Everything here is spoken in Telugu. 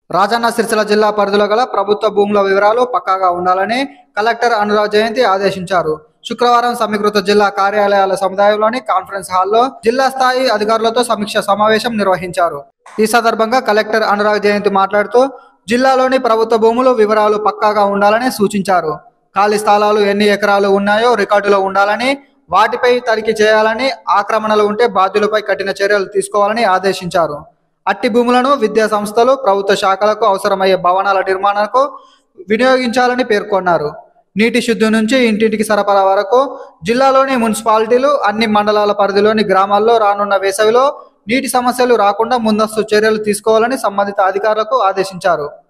రాజన్న సిరిసిల్ల జిల్లా పరిధిలో గల ప్రభుత్వ భూముల వివరాలు పక్కాగా ఉండాలని కలెక్టర్ అనురాగ్ జయంతి ఆదేశించారు శుక్రవారం సమీకృత జిల్లా కార్యాలయాల సముదాయంలోని కాన్ఫరెన్స్ హాల్లో జిల్లా స్థాయి అధికారులతో సమీక్ష సమావేశం నిర్వహించారు ఈ సందర్భంగా కలెక్టర్ అనురాగ్ జయంతి మాట్లాడుతూ జిల్లాలోని ప్రభుత్వ భూములు వివరాలు పక్కాగా ఉండాలని సూచించారు ఖాళీ స్థలాలు ఎన్ని ఎకరాలు ఉన్నాయో రికార్డులో ఉండాలని వాటిపై తనిఖీ చేయాలని ఆక్రమణలు ఉంటే బాధ్యులపై కఠిన చర్యలు తీసుకోవాలని ఆదేశించారు అట్టి భూములను విద్యా సంస్థలు ప్రభుత్వ శాఖలకు అవసరమయ్యే భవనాల నిర్మాణాలకు వినియోగించాలని పేర్కొన్నారు నీటి శుద్ధి నుంచి ఇంటింటికి సరఫరా వరకు జిల్లాలోని మున్సిపాలిటీలు అన్ని మండలాల పరిధిలోని గ్రామాల్లో రానున్న వేసవిలో నీటి సమస్యలు రాకుండా ముందస్తు చర్యలు తీసుకోవాలని సంబంధిత అధికారులకు ఆదేశించారు